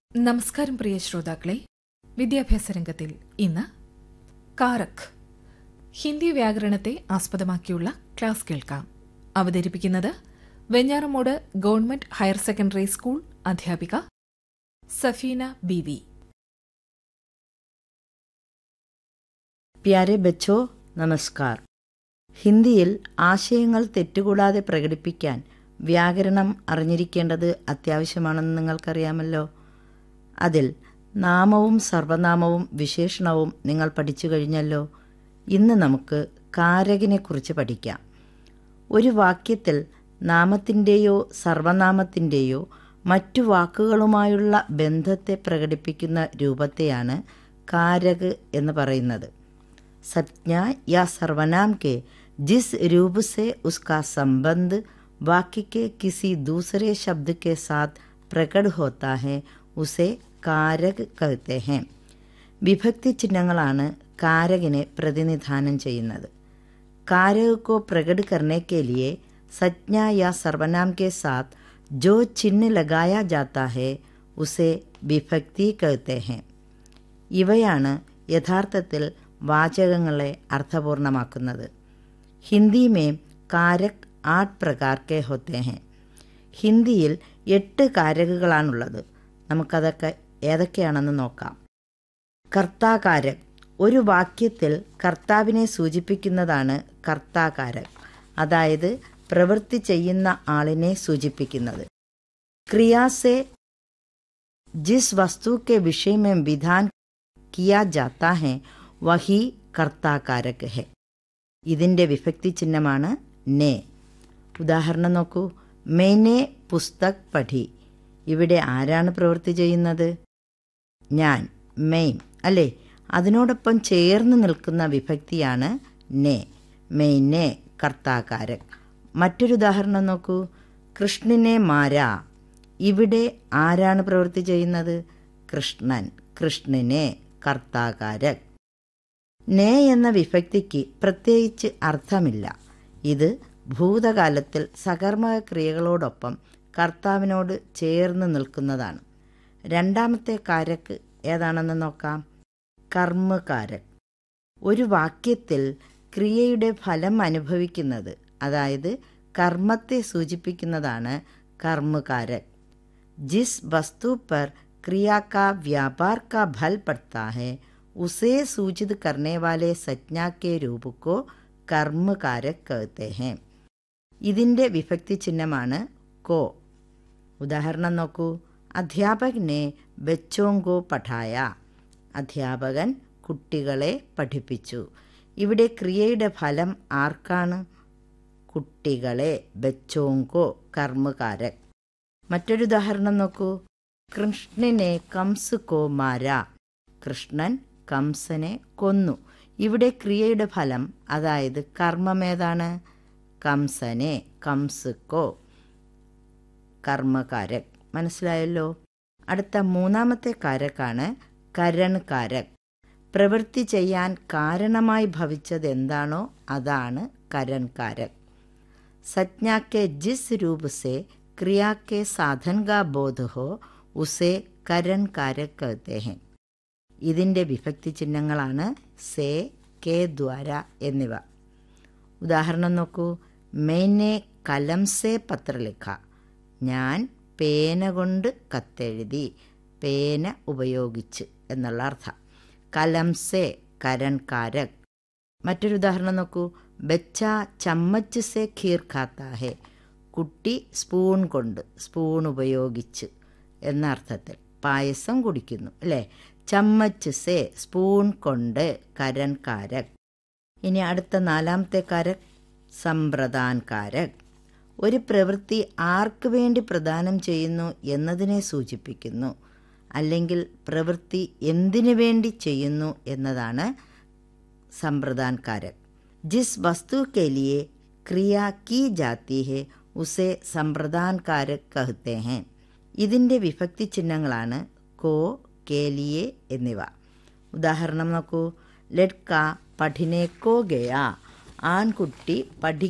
നമസ്കാരം പ്രിയ ശ്രോതാക്കളെ വിദ്യാഭ്യാസ രംഗത്തിൽ ഇന്ന് കാരക് ഹിന്ദി വ്യാകരണത്തെ ആസ്പദമാക്കിയുള്ള ക്ലാസ് കേൾക്കാം അവതരിപ്പിക്കുന്നത് Venjaramoodu government higher secondary school അധ്യാപിക സഫീന ബി വി പ്യാരെ ബച്ചോ നമസ്കാർ ഹിന്ദിയിൽ ആശയങ്ങൾ തെറ്റുകൂടാതെ പ്രകടിപ്പിക്കാൻ വ്യാകരണം അറിഞ്ഞിരിക്കേണ്ടത് അത്യാവശ്യമാണെന്ന് നിങ്ങൾക്കറിയാമല്ലോ അതിൽ നാമവും സർവനാമവും വിശേഷണവും നിങ്ങൾ പഠിച്ചു കഴിഞ്ഞല്ലോ ഇന്ന് നമുക്ക് കാരകിനെക്കുറിച്ച് പഠിക്കാം ഒരു വാക്യത്തിൽ നാമത്തിൻ്റെയോ സർവനാമത്തിൻ്റെയോ മറ്റു വാക്കുകളുമായുള്ള ബന്ധത്തെ പ്രകടിപ്പിക്കുന്ന രൂപത്തെയാണ് കാരക് എന്ന് പറയുന്നത് संज्ञा या सर्वनाम के जिस रूप से उसका संबंध वाक्य के किसी दूसरे शब्द के साथ प्रकट होता है उसे കാരക് कहते हैं വിഭക്തി ചിഹ്നങ്ങളാണ് കാരകിനെ പ്രതിനിധാനം ചെയ്യുന്നത് कारक को प्रकट करने के लिए संज्ञा या सर्वनाम के साथ जो चिन्ह लगाया जाता है उसे വിഭക്തി कहते हैं ഇവയാണ് യഥാർത്ഥത്തിൽ വാചകങ്ങളെ അർത്ഥപൂർണമാക്കുന്നത് ഹിന്ദി മേ കാരക് ആട്ട് പ്രകാർ കെ ഹോത്തെ ഹെ ഹിന്ദിയിൽ എട്ട് കാരകുകളാണുള്ളത് നമുക്കതൊക്കെ ഏതൊക്കെയാണെന്ന് നോക്കാം കർത്താകാരക് ഒരു വാക്യത്തിൽ കർത്താവിനെ സൂചിപ്പിക്കുന്നതാണ് കർത്താകാരക് അതായത് പ്രവൃത്തി ചെയ്യുന്ന ആളിനെ സൂചിപ്പിക്കുന്നത് ക്രിയാസെ ജിസ് വസ്തു കെ വിഷയ में विधान കിയാ ജാത്താ ഹെ വഹി കർത്താകാരക് ഹെ ഇതിൻ്റെ വിഭക്തി ചിഹ്നമാണ് നേ ഉദാഹരണം നോക്കൂ മേനെ പുസ്തക് പഠി ഇവിടെ ആരാണ് പ്രവൃത്തി ചെയ്യുന്നത് ഞാൻ മെയിൻ അല്ലേ അതിനോടൊപ്പം ചേർന്ന് നിൽക്കുന്ന വിഭക്തിയാണ് നേ മെയ്നെ കർത്താകാരക് മറ്റൊരു ഉദാഹരണം നോക്കൂ കൃഷ്ണനെ മാരാ ഇവിടെ ആരാണ് പ്രവൃത്തി ചെയ്യുന്നത് കൃഷ്ണൻ കൃഷ്ണനെ കർത്താകാരക് നേ എന്ന വിഭക്തിക്ക് പ്രത്യേകിച്ച് അർത്ഥമില്ല ഇത് ഭൂതകാലത്തിൽ സകർമ്മക ക്രിയകളോടൊപ്പം കർത്താവിനോട് ചേർന്ന് നിൽക്കുന്നതാണ് രണ്ടാമത്തെ കാരക്ക് ഏതാണെന്ന് നോക്കാം കർമ്മകാരക് ഒരു വാക്യത്തിൽ ക്രിയയുടെ ഫലം അനുഭവിക്കുന്നത് അതായത് കർമ്മത്തെ സൂചിപ്പിക്കുന്നതാണ് കർമ്മകാരക് ജിസ് വസ്തു पर क्रिया का व्यापार का फल पड़ता है उसे सूचित करने वाले संज्ञा के रूप को കർമ്മകാരക് कहते हैं ഇതിൻ്റെ വിഭക്തി ചിഹ്നമാണ് കോ ഉദാഹരണം നോക്കൂ അധ്യാപകനെ ബച്ചോങ്കോ പഠായ അധ്യാപകൻ കുട്ടികളെ പഠിപ്പിച്ചു ഇവിടെ ക്രിയയുടെ ഫലം ആർക്കാണ് കുട്ടികളെ ബച്ചോങ്കോ കർമ്മകാരക് മറ്റൊരു ഉദാഹരണം നോക്കൂ കൃഷ്ണനെ കംസ് കോ മാര കൃഷ്ണൻ കംസനെ കൊന്നു ഇവിടെ ക്രിയയുടെ ഫലം അതായത് കർമ്മമേതാണ് കംസനെ കംസ് കോ കർമ്മകാരക് മനസ്സിലായല്ലോ അടുത്ത മൂന്നാമത്തെ കാരക്കാണ് കരൺ കാരക് പ്രവൃത്തി ചെയ്യാൻ കാരണമായി ഭവിച്ചത് എന്താണോ അതാണ് കരൺ കാരക് सज्ञा के जिस रूप से क्रिया के साधन का बोध हो उसे കരൺ കാരക് कहते हैं ഇതിൻ്റെ വിഭക്തി ചിഹ്നങ്ങളാണ് സേ കെ ദ്വാര എന്നിവ ഉദാഹരണം നോക്കൂ മേനെ കലം സേ പത്രലിഖ ഞാൻ പേന കൊണ്ട് കത്തെഴുതി പേന ഉപയോഗിച്ച് എന്നുള്ള അർത്ഥം കലം സേ കരൺ കാരക് മറ്റൊരു ഉദാഹരണം നോക്കൂ ബച്ച ചമ്മച്ച് സേ ഖീർ ഖാത്താ ഹെ കുട്ടി സ്പൂൺ കൊണ്ട് സ്പൂൺ ഉപയോഗിച്ച് എന്ന അർത്ഥത്തിൽ പായസം കുടിക്കുന്നു അല്ലേ ചമ്മച്ച് സേ സ്പൂൺ കൊണ്ട് കരൺ കാരക് ഇനി അടുത്ത നാലാമത്തെ കാരക് സമ്പ്രദാൻ കാരക് ഒരു പ്രവൃത്തി ആർക്ക് വേണ്ടി പ്രദാനം ചെയ്യുന്നു എന്നതിനെ സൂചിപ്പിക്കുന്നു അല്ലെങ്കിൽ പ്രവൃത്തി എന്തിനു വേണ്ടി ചെയ്യുന്നു എന്നതാണ് സമ്പ്രദാൻ കാരക് जिस वस्तु के लिए क्रिया की जाती है ഉസെ സമ്പ്രദാൻകാരക് കഹത്തെ ഹെ ഇതിൻ്റെ വിഭക്തി ചിഹ്നങ്ങളാണ് കോ കേലിയെ എന്നിവ ഉദാഹരണം നോക്കൂ ലഡ്ക പഠിനെ കോ ഗയ ആൺകുട്ടി പഠി